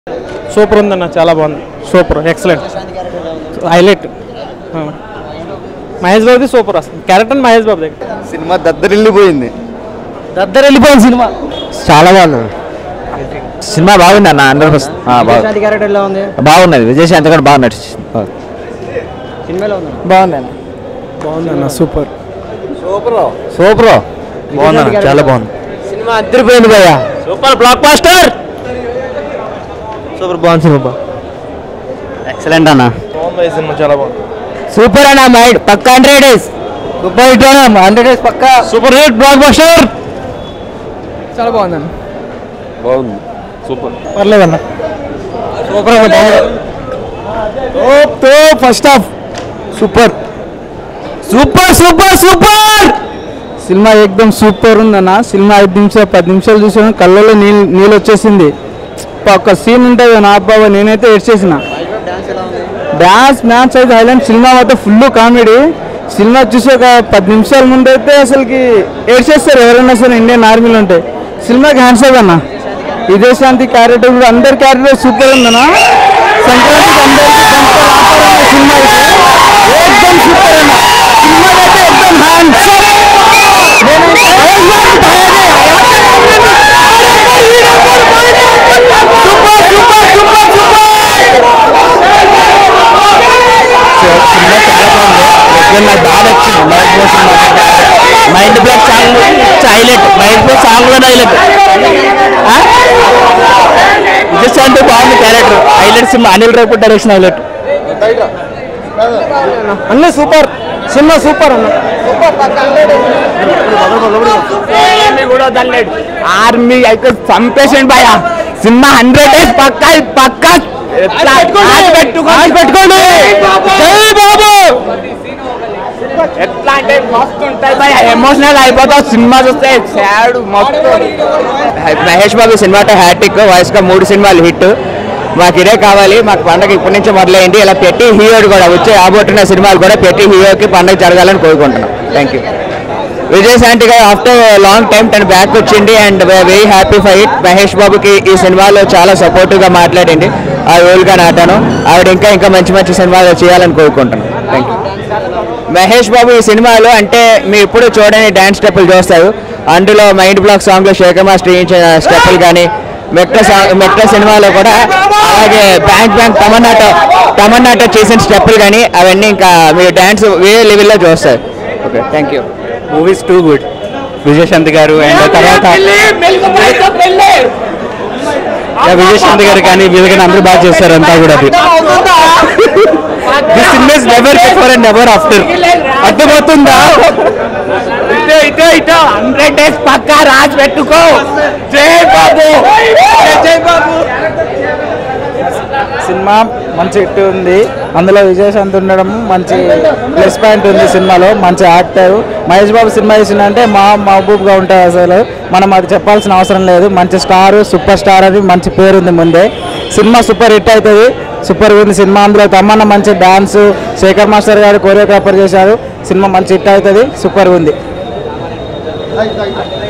super ఉందన్న చాలా బాగుంది సూపర్ ఎక్సలెంట్ హైలైట్ మహేష్ బాబుది సూపర్ అసలు క్యారెక్టర్ మహేష్ బాబు దగ్గర సినిమా దద్దరిల్లిపోయింది దద్దరు వెళ్ళిపోయింది సినిమా చాలా బాగుంది సినిమా బాగుంది అన్న హండ్రెడ్ పర్సెంట్ క్యారెక్టర్ ఎలా ఉంది బాగున్నది విజయశాంతి కూడా బాగా నడిచి సినిమాలో ఉంది బాగుంది అన్న బాగుందన్న సూపర్ సూపర్ బాగుంది అన్న చాలా బాగుంది సినిమా అద్దరిపోయింది భయ్యా సూపర్ బ్లాక్ బాస్టర్ సూపర్ బాగుంది సినిమా ఎక్సలెంట్ అన్న సూపర్ అన్న మైండ్ పక్క హండ్రెడ్ డేస్ సూపర్ హిట్ అన్న హండ్రెడ్ డేస్ పక్క సూపర్ హిట్ బ్లాక్ బాస్టర్ చాలా బాగుందన్న బాగుంది సూపర్ పర్లేదన్న సూపర్ తో first half super super super super సినిమా ఎక్దమ్ సూపర్ ఉందన్న సినిమా ఐదు నిమిషాలు పది నిమిషాలు చూసాను కళ్ళలో నీళ్ళు నీళ్ళు వచ్చేసింది ఒక సీన్ ఉంటుంది నా బాబా నేనైతే ఏడ్చేసిన డాన్స్ మ్యాచ్ అయితే హైలైట్ సినిమా అయితే ఫుల్ కామెడీ సినిమా చూసి ఒక పది నిమిషాల ముందు అయితే అసలుకి ఏడ్చేస్తారు ఎవరైనా సరే ఇండియన్ ఆర్మీలో ఉంటే సినిమాకి హ్యాండ్స్ అన్న విదేశాంతి క్యారెక్టర్ కూడా అందరి క్యారెక్టర్ సూపర్ ఉందన్న సంక్రాంతికి అందరికీ బంపర్ ఆఫర్ అన్న సినిమా అయితే ఎక్దమ్ సూపర్ అన్న సినిమా అయితే ఎక్దమ్ హ్యాండ్స్ నాకు బాగా నచ్చింది mind block song highlight mind block song కూడా హైలైట్ విజయశాంతి బాగుంది క్యారెక్టర్ హైలైట్ సినిమా అనిల్ రావు డైరెక్షన్ హైలైట్ అన్నీ సూపర్ సినిమా సూపర్ అన్న కూడా వదలలేడు ఆర్మీ అయితే చంపేసాడు భయ సినిమా హండ్రెడ్ డేస్ పక్కా పక్కా పెట్టుకోండి పెట్టుకోండి జై బాబు ఎట్లా అంటే మస్తు ఉంటాయి భయ ఎమోషనల్ అయిపోతావు సినిమా చూస్తే సాడ్ మొత్తం మహేష్ బాబు సినిమాతో హ్యాట్రిక్ వయసుగా మూడు సినిమాలు హిట్ మాకు ఇదే కావాలి మాకు పండగ ఇప్పటి నుంచి మొదలైంది ఇలా పెట్టి హీరోడు కూడా వచ్చే రాబోతున్న సినిమాలు కూడా పెట్టి హీరోకి పండగ జరగాలని కోరుకుంటున్నాం thank you Vijayashanti garu after long time తన బ్యాక్ వచ్చింది and very happy for it Mahesh బాబుకి ఈ సినిమాలో చాలా సపోర్టివ్గా మాట్లాడింది ఆ రోల్గా నాటాను ఆవిడ ఇంకా ఇంకా మంచి మంచి సినిమాలు చేయాలని కోరుకుంటున్నాను థ్యాంక్ యూ మహేష్ బాబు ఈ సినిమాలో అంటే మీరు ఎప్పుడు చూడని డ్యాన్స్ స్టెప్పులు చూస్తారు అందులో మైండ్ బ్లాక్ సాంగ్లో శేఖర్ మాస్టర్ చేయించిన స్టెప్పులు కానీ మెట్ట సాంగ్ మెట్ట సినిమాలో కూడా అలాగే బ్యాంక్ బ్యాంక్ తమన్నాట తమన్నాట చేసిన స్టెప్పులు కానీ అవన్నీ ఇంకా మీరు డ్యాన్స్ వేరే లెవెల్లో చూస్తారు okay thank you movies too good Vijayashanti garu and తర్వాత విజయశాంతి గారు కానీ వీళ్ళకి అందరూ బాగా చేస్తారు అంతా కూడా అది దిస్ సినిమా is never before and never after అర్థమవుతుందా ఇటో ఇటో ఇటో హండ్రెడ్ డేస్ పక్కా రాజ్ పెట్టుకో జై బాబు జై బాబు సినిమా మంచి హిట్ ఉంది అందులో విజయశాంతి ఉండడం మంచి ప్లస్ పాయింట్ ఉంది సినిమాలో మంచి యాక్టర్ మహేష్ బాబు సినిమా చేసిందంటే మా మహబూబ్గా ఉంటుంది అసలు మనం అది చెప్పాల్సిన అవసరం లేదు మంచి స్టార్ సూపర్ స్టార్ అని మంచి పేరు ఉంది ముందే సినిమా సూపర్ హిట్ అవుతుంది సూపర్ ఉంది సినిమా అందులో తమ్మన్న మంచి dance Shekhar master garu choreographer చేశారు సినిమా మంచి హిట్ అవుతుంది సూపర్ ఉంది